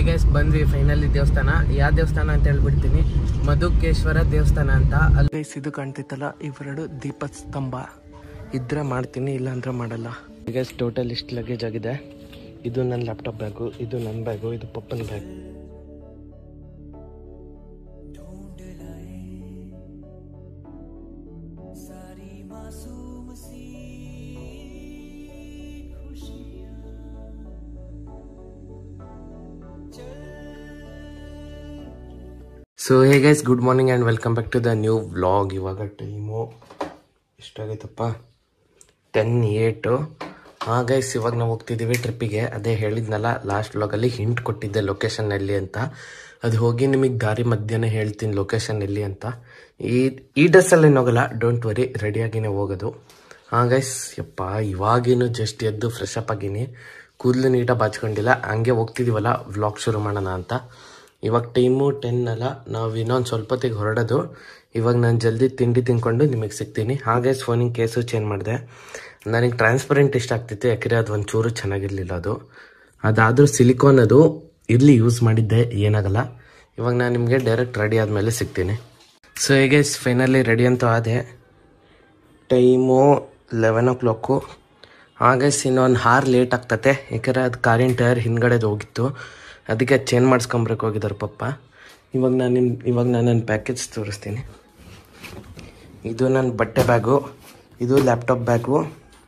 guys ಬಂದ್ವಿ finally ದೇವಸ್ಥಾನ ಯಾವ ದೇವಸ್ಥಾನ ಅಂತ ಹೇಳ್ಬಿಡ್ತೀನಿ ಮಧುಕೇಶ್ವರ ದೇವಸ್ಥಾನ ಅಂತ ಅಲ್ಲಿ ಗೈಸ್ ಇದು ಕಾಣ್ತಿತ್ತಲ್ಲ ಇವೆರಡು ದೀಪ ಸ್ತಂಭ ಇದ್ರೆ ಮಾಡ್ತೀನಿ ಇಲ್ಲ ಅಂದ್ರೆ ಮಾಡಲ್ಲ ಗೈಸ್ ಟೋಟಲ್ ಇಷ್ಟು ಲಗೇಜ್ ಆಗಿದೆ ಇದು ನನ್ನ ಲ್ಯಾಪ್ಟಾಪ್ ಬ್ಯಾಗು ಇದು ನನ್ನ ಬ್ಯಾಗು ಇದು ಪಪ್ಪನ bag so hey guys good morning and welcome back to the new vlog ಇವಾಗ ಟೈಮು ಎಷ್ಟಾಗೈತಪ್ಪ ಟೆನ್ ಏಟು ಹಾಂ ಗೈಸ್ ಇವಾಗ ನಾವು ಹೋಗ್ತಿದ್ದೀವಿ ಟ್ರಿಪ್ಪಿಗೆ ಅದೇ ಹೇಳಿದ್ನಲ್ಲ ಲಾಸ್ಟ್ ವ್ಲಾಗಲ್ಲಿ ಹಿಂಟ್ ಕೊಟ್ಟಿದ್ದೆ ಲೊಕೇಶನ್ ಎಲ್ಲಿ ಅಂತ ಅದು ಹೋಗಿ ನಿಮಗೆ ದಾರಿ ಮಧ್ಯಾಹ್ನ ಹೇಳ್ತೀನಿ ಲೊಕೇಶನ್ ಎಲ್ಲಿ ಅಂತ ಈ ಈ ಡ್ರೆಸ್ಸಲ್ಲಿ ಹೋಗಲ್ಲ ಡೋಂಟ್ ವರಿ ರೆಡಿಯಾಗಿನೇ ಹೋಗೋದು ಹಾಂ ಗೈಸ್ ಯಪ್ಪ ಇವಾಗೇನು ಜಸ್ಟ್ ಎದ್ದು ಫ್ರೆಶ್ ಅಪ್ ಆಗೀನಿ ಕೂದಲು ನೀಟಾಗಿ ಬಾಚ್ಕೊಂಡಿಲ್ಲ ಹಂಗೆ ಹೋಗ್ತಿದ್ದೀವಲ್ಲ ವ್ಲಾಗ್ ಶುರು ಮಾಡೋಣ ಅಂತ ಇವಾಗ ಟೈಮು ಟೆನ್ ಅಲ್ಲ ನಾವು ಇನ್ನೊಂದು ಸ್ವಲ್ಪ ಹೊತ್ತಿಗೆ ಹೊರಡೋದು ಇವಾಗ ನಾನು ಜಲ್ದಿ ತಿಂಡಿ ತಿನ್ಕೊಂಡು ನಿಮಗೆ ಸಿಗ್ತೀನಿ ಹಾಗೆ ಫೋನಿಂಗ್ ಕೇಸು ಚೇಂಜ್ ಮಾಡಿದೆ ನನಗೆ ಟ್ರಾನ್ಸ್ಪರೆಂಟ್ ಇಷ್ಟ ಆಗ್ತಿತ್ತು ಯಾಕಂದರೆ ಅದು ಒಂಚೂರು ಚೆನ್ನಾಗಿರಲಿಲ್ಲ ಅದು ಅದಾದರೂ ಸಿಲಿಕಾನ್ ಅದು ಇರಲಿ ಯೂಸ್ ಮಾಡಿದ್ದೆ ಏನಾಗಲ್ಲ ಇವಾಗ ನಾನು ನಿಮಗೆ ಡೈರೆಕ್ಟ್ ರೆಡಿ ಆದಮೇಲೆ ಸಿಗ್ತೀನಿ ಸೊ ಹೇಗೆ ಫೈನಲಿ ರೆಡಿ ಅಂತೂ ಆದೆ ಟೈಮು ಲೆವೆನ್ ಓ ಕ್ಲಾಕು ಹಾಗೆ ಇನ್ನೊಂದು ಹಾರ್ ಲೇಟ್ ಆಗ್ತತೆ ಯಾಕಂದರೆ ಅದು ಕಾರಿನ ಟೈರ್ ಹಿಂದ್ಗಡೆದು ಹೋಗಿತ್ತು ಅದಕ್ಕೆ ಚೇಂಜ್ ಮಾಡಿಸ್ಕೊಂಬರಕ್ಕೆ ಹೋಗಿದ್ದಾರೆ ಪಪ್ಪ ಇವಾಗ ನಾನು ನಿಮ್ಮ ಇವಾಗ ನಾನು ನನ್ನ ಪ್ಯಾಕೇಜ್ ತೋರಿಸ್ತೀನಿ ಇದು ನನ್ನ ಬಟ್ಟೆ ಬ್ಯಾಗು ಇದು ಲ್ಯಾಪ್ಟಾಪ್ ಬ್ಯಾಗು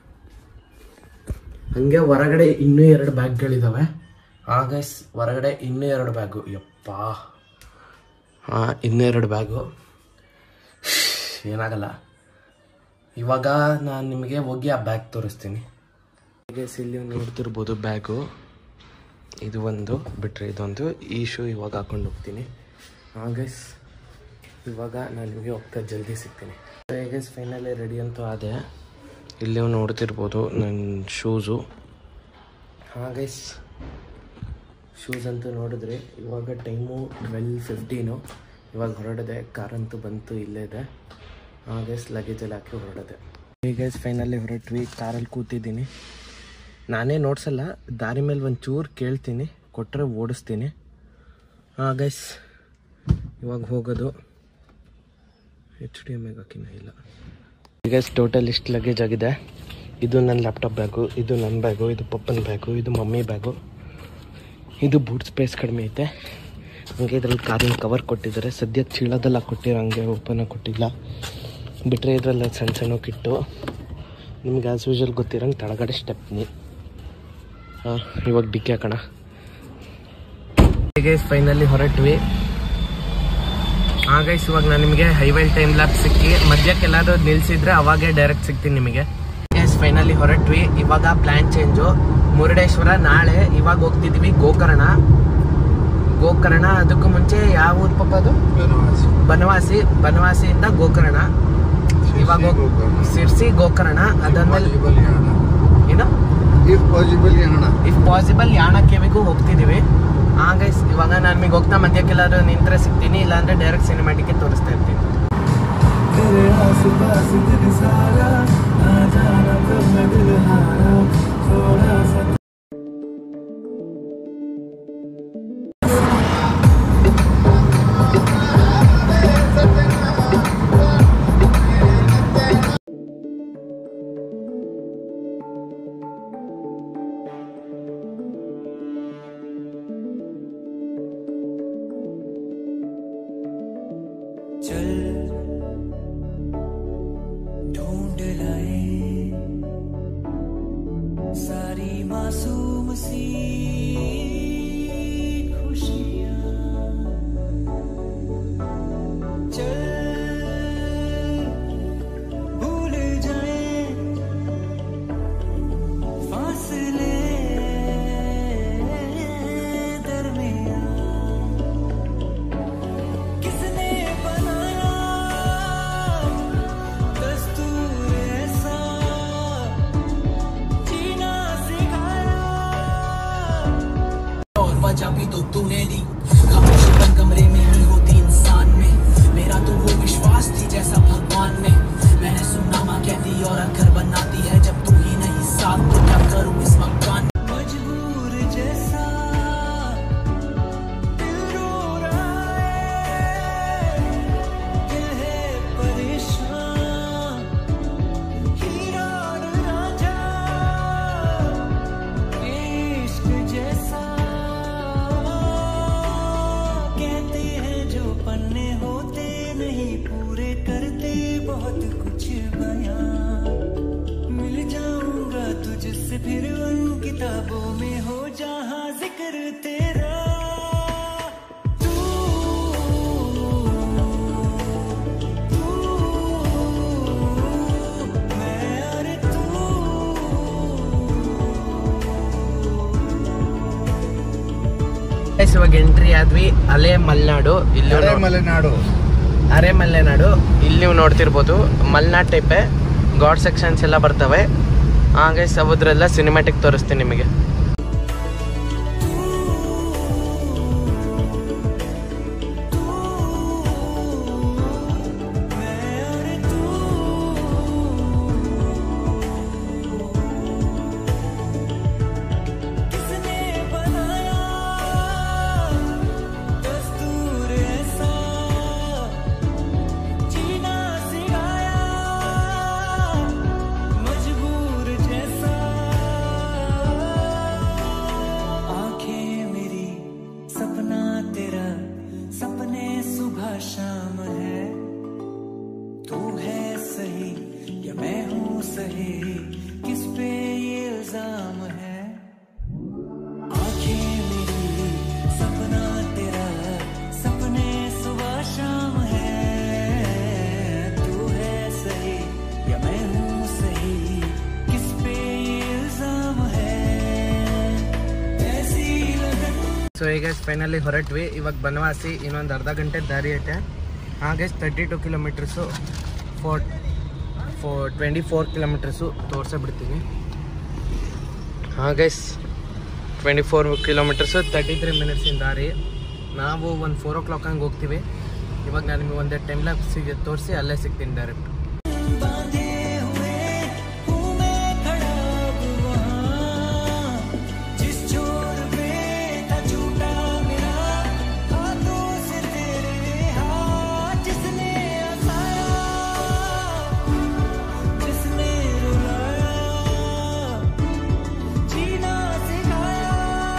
ಹಾಗೆ ಹೊರಗಡೆ ಇನ್ನೂ ಎರಡು ಬ್ಯಾಗ್ಗಳಿದ್ದಾವೆ ಹಾಗೆ ಸ್- ಹೊರಗಡೆ ಇನ್ನೂ ಎರಡು ಬ್ಯಾಗು ಯಪ್ಪ ಹಾಂ ಇನ್ನೂ ಎರಡು ಬ್ಯಾಗು ಏನಾಗಲ್ಲ ಇವಾಗ ನಾನು ನಿಮಗೆ ಹೋಗಿ ಆ ಬ್ಯಾಗ್ ತೋರಿಸ್ತೀನಿ ಹಾಗೆ ಇಲ್ಲಿ ನೋಡ್ತಿರ್ಬೋದು ಬ್ಯಾಗು ಇದು ಒಂದು ಬಿಟ್ಟರೆ ಇದೊಂದು ಈ ಶೂ ಇವಾಗ ಹಾಕೊಂಡು ಹೋಗ್ತೀನಿ ಆಗಸ್ ಇವಾಗ ನಾನು ನಿಮಗೆ ಹೋಗ್ತಾ ಜಲ್ದಿ ಸಿಗ್ತೀನಿ ಹೇಗೆ ಫೈನಲಿ ರೆಡಿ ಅಂತೂ ಆದೆ ಇಲ್ಲಿ ನೀವು ನೋಡ್ತಿರ್ಬೋದು ನನ್ನ ಶೂಸು ಹಾಗೈಸ್ ಶೂಸ್ ಅಂತೂ ನೋಡಿದ್ರಿ ಇವಾಗ ಟೈಮು ಟ್ವೆಲ್ ಫಿಫ್ಟೀನು ಇವಾಗ ಹೊರಡಿದೆ ಕಾರಂತೂ ಬಂತು ಇಲ್ಲೇ ಇದೆ ಹಾಗೈಸ್ ಲಗೇಜಲ್ಲಿ ಹಾಕಿ ಹೊರಡಿದೆ ಹೀಗೈಸ್ ಫೈನಲಿ ಹೊರಟ್ವಿ ಕಾರಲ್ಲಿ ಕೂತಿದ್ದೀನಿ ನಾನೇ ನೋಡ್ಸಲ್ಲ ದಾರಿ ಮೇಲೆ ಒಂದು ಚೂರು ಕೇಳ್ತೀನಿ ಕೊಟ್ಟರೆ ಓಡಿಸ್ತೀನಿ ಹಾಂ ಗೈಸ್ ಇವಾಗ ಹೋಗೋದು ಎಚ್ ಡಿ ಎಮ್ ಹಾಕಿನ ಇಲ್ಲ ಈಗ ಟೋಟಲ್ ಇಷ್ಟು ಲಗೇಜ್ ಆಗಿದೆ ಇದು ನನ್ನ ಲ್ಯಾಪ್ಟಾಪ್ ಬ್ಯಾಗು ಇದು ನನ್ನ ಬ್ಯಾಗು ಇದು ಪಪ್ಪನ ಬ್ಯಾಗು ಇದು ಮಮ್ಮಿ ಬ್ಯಾಗು ಇದು ಬೂಟ್ ಸ್ಪೇಸ್ ಕಡಿಮೆ ಐತೆ ಹಂಗೆ ಇದ್ರಲ್ಲಿ ಕಾರಿನ ಕವರ್ ಕೊಟ್ಟಿದ್ದಾರೆ ಸದ್ಯಕ್ಕೆ ಚೀಲದಲ್ಲ ಕೊಟ್ಟಿರೋ ಹಂಗೆ ಓಪನ್ ಕೊಟ್ಟಿಲ್ಲ ಬಿಟ್ಟರೆ ಇದರಲ್ಲಿ ಸಣ್ಣ ಸಣ್ಣ ಕಿಟ್ಟು ನಿಮ್ಗೆ ಆ್ಯಸ್ ಯೂಶಲ್ ಗೊತ್ತಿರಂಗೆ ಕೆಳಗಡೆ ಸ್ಟೆಪ್ನಿ ಹಾಂ ಇವಾಗ ಡಿಕ್ಕಿ ಹಾಕೋಣ ಗೈಸ್ ಫೈನಲಿ ಹೊರಟ್ವಿ ಹಾಂ ಗೈಸ್ ಇವಾಗ ನಾನು ನಿಮಗೆ ಹೈವೇ ಟೈಮ್ ಲ್ಯಾಬ್ ಸಿಕ್ಕಿ ಮಧ್ಯಕ್ಕೆ ಎಲ್ಲಾದ್ರೂ ನಿಲ್ಸಿದ್ರೆ ಅವಾಗೇ ಡೈರೆಕ್ಟ್ ಸಿಗ್ತೀನಿ ನಿಮಗೆ ಗೈಸ್ ಫೈನಲಿ ಹೊರಟ್ವಿ ಇವಾಗ ಪ್ಲ್ಯಾನ್ ಚೇಂಜು ಮುರುಡೇಶ್ವರ ನಾಳೆ ಇವಾಗ ಹೋಗ್ತಿದ್ವಿ ಗೋಕರ್ಣ ಗೋಕರ್ಣ ಅದಕ್ಕೂ ಮುಂಚೆ ಯಾವ ಊರು ಪಾಪ ಅದು ಬನವಾಸಿ ಬನವಾಸಿಯಿಂದ ಗೋಕರ್ಣ ಇವಾಗ ಹೋಗ್- ಸಿರ್ಸಿ ಗೋಕರ್ಣ ಅದಾದ್ಮೇಲೆ ಏನು ಇಫ್ ಪಾಸಿಬಲ್ ಏನಣ್ಣ ಇಫ್ ಪಾಸಿಬಲ್ ಯಾಣ ಕೆವಿಗೂ ಹೋಗ್ತಿದೀವಿ ಹಾಗೆ ಇವಾಗ ನಾನು ನಿಮಗೆ ಹೋಗ್ತಾ ಮಧ್ಯಕ್ಕೆಲ್ಲಾದ್ರೂ ನಿಂತ್ರೆ ಸಿಗ್ತೀನಿ ಇಲ್ಲಾಂದ್ರೆ ಡೈರೆಕ್ಟ್ ಸಿನಿಮ್ಯಾಟಿಕ್ ತೋರಿಸ್ತಾ ಇರ್ತೀನಿ चल ढूंढ लाए सारी मासूम सी खुशियाँ चल भूल जाए फासले दरमियाँ किसने बनाया दस्तूर ऐसा जीना सिखाया और वजह भी तो तूने दी खामोशी बंद कमरे में ही होती इंसान में मेरा तो वो विश्वास थी जैसा भगवान ने मैंने सुना माँ कहती और घर बनाती है जब तू ही नहीं साथ तो क्या करूँ इस मकान मजबूर जैसा से फिर उन किताबों में हो जहां जिक्र तेरा तू तू मैं और तू Guys, ಇವಾಗ ಎಂಟ್ರಿ ಆದ್ವಿ ಅಲೆ ಮಲೆನಾಡು ಇಲ್ಲಿ ಅರೆ ಮಲೆನಾಡು ಅರೆ ಮಲೆನಾಡು ಇಲ್ಲಿ ನೀವು ನೋಡ್ತಿರ್ಬೋದು ಮಲೆನಾಡ್ ಟೈಪೇ ಗಾಡ್ ಸೆಕ್ಷನ್ಸ್ ಎಲ್ಲ ಬರ್ತವೆ ಹಾಗೆ ಸಮುದ್ರ ಎಲ್ಲ ಸಿನಿಮ್ಯಾಟಿಕ್ ತೋರಿಸ್ತೀನಿ ನಿಮಗೆ किसने बनाया दस्तूर ऐसा जीना सिखाया मजबूर जैसा आंखें मेरी सपना तेरा सपने सुबह शाम है तू है सही या मैं हूँ सही किस पे ये इल्जाम है आंखें मेरी सपना तेरा सपने सुबह शाम है तू है सही या मैं हूँ सही किस पे ये इल्जाम है ऐसी लगन ಸೊ ಈಗ ಫೈನಲಿ ಹೊರಟ್ವಿ ಇವಾಗ ಬನವಾಸಿ ಇನ್ನೊಂದು ಅರ್ಧ ಗಂಟೆ ದಾರಿ ಐತೆ ಹಾಗೆ thirty two kilometres four four twenty four kilometres ತೋರಿಸೇ ಬಿಡ್ತೀನಿ ಹಾಗೆ twenty four kilometres thirty three ಮಿನಿಟ್ಸಿನ ದಾರಿ ನಾವು ಒಂದು ಫೋರ್ ಓ ಕ್ಲಾಕ್ ಹಂಗೆ ಹೋಗ್ತೀವಿ ಇವಾಗ ನಾನು ನಿಮಗೆ ಒಂದೇ ಟೈಮ್ ಸಿಗ ತೋರಿಸಿ ಅಲ್ಲೇ ಸಿಗ್ತೀನಿ ಡೈರೆಕ್ಟ್ बांधे हुए हूँ मैं खड़ा अब वहाँ जिस छोर पे था छूटा मेरा हाथों से तेरे हाथ जिसने हंसाया जिसने रुलाया जीना सिखाया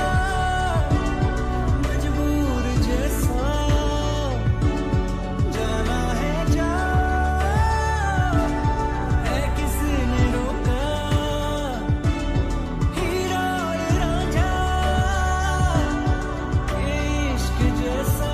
मजबूर जैसा जाना है जा है किसने रोका हीरा और रांझा ये इश्क जैसा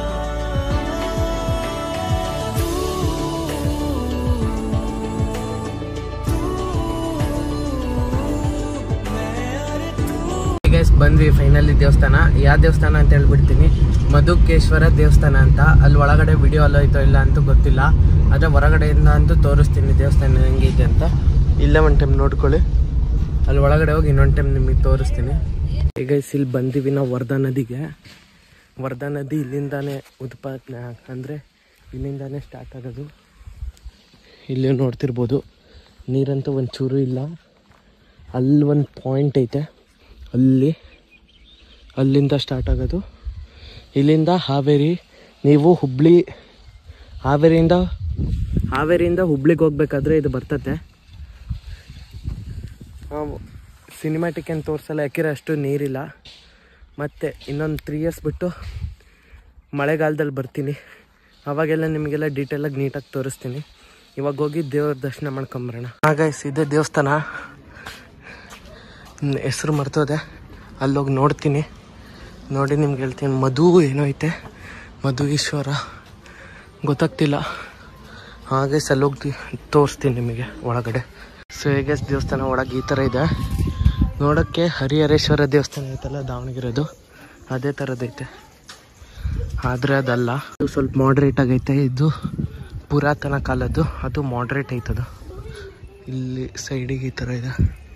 मैं और तू ಗೈಸ್ ಬಂದ್ವಿ ಫೈನಲಿ ದೇವಸ್ಥಾನ ಯಾವ ದೇವಸ್ಥಾನ ಅಂತ ಹೇಳ್ಬಿಡ್ತೀನಿ ಮಧುಕೇಶ್ವರ ದೇವಸ್ಥಾನ ಅಂತ ಅಲ್ಲಿ ಒಳಗಡೆ ವಿಡಿಯೋ ಅಲ್ಲ ಐತೋ ಇಲ್ಲ ಅಂತೂ ಗೊತ್ತಿಲ್ಲ ಆದರೆ ಹೊರಗಡೆಯಿಂದ ಅಂತೂ ತೋರಿಸ್ತೀನಿ ದೇವಸ್ಥಾನ ಹೆಂಗಿದೆ ಅಂತ ಇಲ್ಲೇ ಒಂದು ಟೈಮ್ ನೋಡ್ಕೊಳ್ಳಿ ಅಲ್ಲಿ ಒಳಗಡೆ ಹೋಗಿ ಇನ್ನೊಂದು ಟೈಮ್ ನಿಮಗೆ ತೋರಿಸ್ತೀನಿ ಈಗ ಇಲ್ಲಿ ಬಂದೀವಿ ನಾವು ವರ್ಧಾ ನದಿಗೆ ವರ್ಧಾ ನದಿ ಇಲ್ಲಿಂದಾನೇ ಉತ್ಪಾದನೆ ಅಂದರೆ ಇಲ್ಲಿಂದಾನೇ ಸ್ಟಾರ್ಟ್ ಆಗೋದು ಇಲ್ಲಿ ನೋಡ್ತಿರ್ಬೋದು ನೀರಂತೂ ಒಂಚೂರು ಇಲ್ಲ ಅಲ್ಲಿ ಒಂದು ಪಾಯಿಂಟ್ ಐತೆ ಅಲ್ಲಿ ಅಲ್ಲಿಂದ ಸ್ಟಾರ್ಟ್ ಆಗೋದು ಇಲ್ಲಿಂದ ಹಾವೇರಿ ನೀವು ಹುಬ್ಳಿ ಹಾವೇರಿಯಿಂದ ಹಾವೇರಿಯಿಂದ ಹುಬ್ಳಿಗೆ ಹೋಗ್ಬೇಕಾದ್ರೆ ಇದು ಬರ್ತತೆ ಸಿನಿಮ್ಯಾಟಿಕ್ ಏನು ತೋರಿಸಲ್ಲ ಯಾಕಿದ್ರೆ ಅಷ್ಟು ನೀರಿಲ್ಲ ಮತ್ತು ಇನ್ನೊಂದು ತ್ರೀ ಇಯರ್ಸ್ ಬಿಟ್ಟು ಮಳೆಗಾಲದಲ್ಲಿ ಬರ್ತೀನಿ ಅವಾಗೆಲ್ಲ ನಿಮಗೆಲ್ಲ ಡೀಟೇಲಾಗಿ ನೀಟಾಗಿ ತೋರಿಸ್ತೀನಿ ಇವಾಗ ಹೋಗಿ ದೇವ್ರ ದರ್ಶನ ಮಾಡ್ಕೊಂಬರೋಣ ಹಾಗ ಇದೇ ದೇವಸ್ಥಾನ ಹೆಸರು ಮರ್ತೋದೆ ಅಲ್ಲೋಗಿ ನೋಡ್ತೀನಿ ನೋಡಿ ನಿಮ್ಗೆ ಹೇಳ್ತೀನಿ ಮಧು ಏನೋ ಐತೆ ಮಧು ಈಶ್ವರ ಗೊತ್ತಾಗ್ತಿಲ್ಲ ಹಾಗೆ ಸಲ್ಲೋಗಿ ತೋರಿಸ್ತೀನಿ ನಿಮಗೆ ಒಳಗಡೆ ಸೊ ಹೇಗೆ ದೇವಸ್ಥಾನ ಒಳಗೆ ಈ ಥರ ಇದೆ ನೋಡೋಕ್ಕೆ ಹರಿಹರೇಶ್ವರ ದೇವಸ್ಥಾನ ಐತಲ್ಲ ದಾವಣಗೆರೆದು ಅದೇ ಥರದೈತೆ ಆದರೆ ಅದಲ್ಲ ಇದು ಸ್ವಲ್ಪ ಮಾಡ್ರೇಟ್ ಆಗೈತೆ ಇದು ಪುರಾತನ ಕಾಲದ್ದು ಅದು ಮಾಡ್ರೇಟ್ ಐತದು ಇಲ್ಲಿ ಸೈಡಿಗೆ ಈ ಥರ ಇದೆ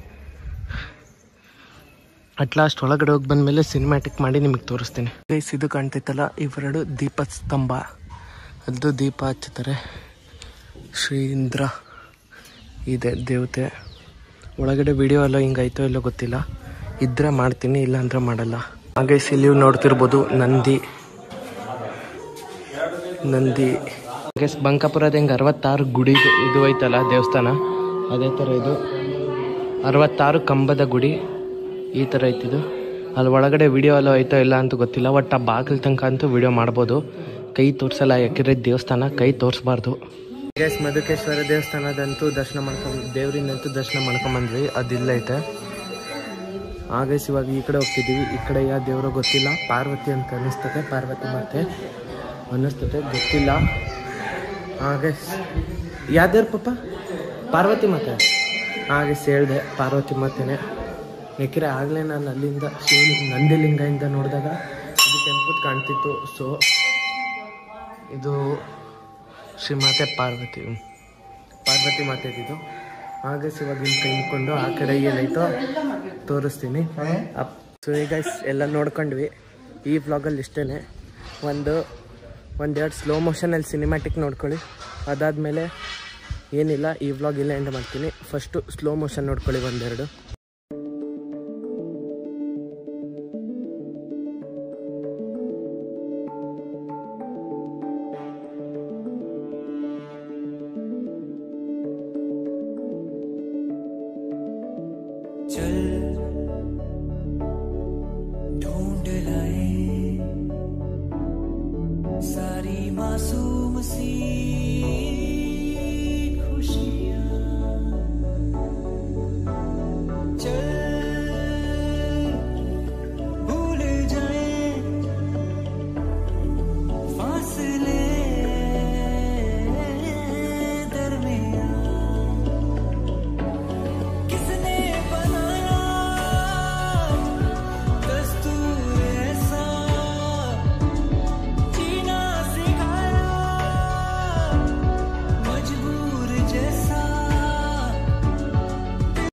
ಅಟ್ ಲಾಸ್ಟ್ ಒಳಗಡೆ ಹೋಗಿ ಬಂದಮೇಲೆ ಸಿನಿಮ್ಯಾಟಿಕ್ ಮಾಡಿ ನಿಮಗೆ ತೋರಿಸ್ತೀನಿ ಗೈಸ್ ಇದು ಕಾಣ್ತೈತಲ್ಲ ಇವೆರಡು ದೀಪ ಸ್ತಂಭ ಅದು ದೀಪ ಹಚ್ಚುತ್ತಾರೆ ಶ್ರೀ ಇಂದ್ರ ಇದೆ ದೇವತೆ ಒಳಗಡೆ ವಿಡಿಯೋ ಎಲ್ಲ ಹಿಂಗಾಯ್ತೋ ಇಲ್ಲೋ ಗೊತ್ತಿಲ್ಲ ಇದ್ರೆ ಮಾಡ್ತೀನಿ ಇಲ್ಲ ಅಂದ್ರೆ ಮಾಡಲ್ಲ ಹಾಗೆ ಇಲ್ಲಿ ನೋಡ್ತಿರ್ಬೋದು ನಂದಿ ನಂದಿ ಹಾಗೆ ಬಂಕಾಪುರದ ಹೆಂಗೆ ಅರವತ್ತಾರು ಗುಡಿ ಇದು ಐತಲ್ಲ ದೇವಸ್ಥಾನ ಅದೇ ಥರ ಇದು ಅರವತ್ತಾರು ಕಂಬದ ಗುಡಿ ಈ ಥರ ಐತಿದು ಅಲ್ಲಿ ಒಳಗಡೆ ವಿಡಿಯೋ ಎಲ್ಲ ಐತೋ ಇಲ್ಲ ಅಂತ ಗೊತ್ತಿಲ್ಲ ಒಟ್ಟು ಆ ಬಾಗಿಲು ತನಕ ಅಂತೂ ವಿಡಿಯೋ ಮಾಡ್ಬೋದು ಕೈ ತೋರಿಸಲ್ಲ ಯಾಕಿದ್ರೆ ದೇವಸ್ಥಾನ ಕೈ ತೋರಿಸ್ಬಾರ್ದು ಎಸ್ ಮಧುಕೇಶ್ವರ ದೇವಸ್ಥಾನದಂತೂ ದರ್ಶನ ಮಾಡ್ಕೊಂಡು ದೇವರಿಂದಂತೂ ದರ್ಶನ ಮಾಡ್ಕೊಂಬಂದ್ವಿ ಅದಿಲ್ಲ ಐತೆ ಹಾಗೆ ಇವಾಗ ಈ ಕಡೆ ಹೋಗ್ತಿದ್ದೀವಿ ಈ ಕಡೆ ಯಾವ ದೇವರೋ ಗೊತ್ತಿಲ್ಲ ಪಾರ್ವತಿ ಅಂತ ಅನ್ನಿಸ್ತದೆ ಪಾರ್ವತಿ ಮಾತೆ ಅನ್ನಿಸ್ತದೆ ಗೊತ್ತಿಲ್ಲ ಹಾಗೆ ಯಾವ ದೇವ್ರ ಪಾಪ ಪಾರ್ವತಿ ಮಾತೆ ಹಾಗೆ ಹೇಳ್ದೆ ಪಾರ್ವತಿ ಮಾತೆನೇ ಯಾಕೆಂದರೆ ಆಗಲೇ ನಾನು ಅಲ್ಲಿಂದ ಶಿವ ನಂದಿಲಿಂಗದಿಂದ ನೋಡಿದಾಗ ಇದು ಕೆಂಪುದು ಕಾಣ್ತಿತ್ತು ಸೊ ಇದು ಶ್ರೀಮಾತೆ ಪಾರ್ವತಿ ಪಾರ್ವತಿ ಮಾತೆ ಇದು ಹಾಗೆ ಇವಾಗ ಇಲ್ಲಿ ಕೈ ಮುಕ್ಕೊಂಡು ಆ ಕಡೆ ಏನಾಯ್ತೋ ತೋರಿಸ್ತೀನಿ ಸೊ ಈಗ ಎಲ್ಲ ನೋಡ್ಕೊಂಡ್ವಿ ಈ ವ್ಲಾಗಲ್ಲಿ ಇಷ್ಟೇ ಒಂದು ಒಂದೆರಡು ಸ್ಲೋ ಮೋಷನಲ್ಲಿ ಸಿನಿಮ್ಯಾಟಿಕ್ ನೋಡ್ಕೊಳ್ಳಿ ಅದಾದಮೇಲೆ ಏನಿಲ್ಲ ಈ ವ್ಲಾಗ್ ಇಲ್ಲ ಎಂಡ್ ಮಾಡ್ತೀನಿ ಫಸ್ಟು ಸ್ಲೋ ಮೋಷನ್ ನೋಡ್ಕೊಳ್ಳಿ ಒಂದೆರಡು चल ढूंढ लाए सारी मासूम सी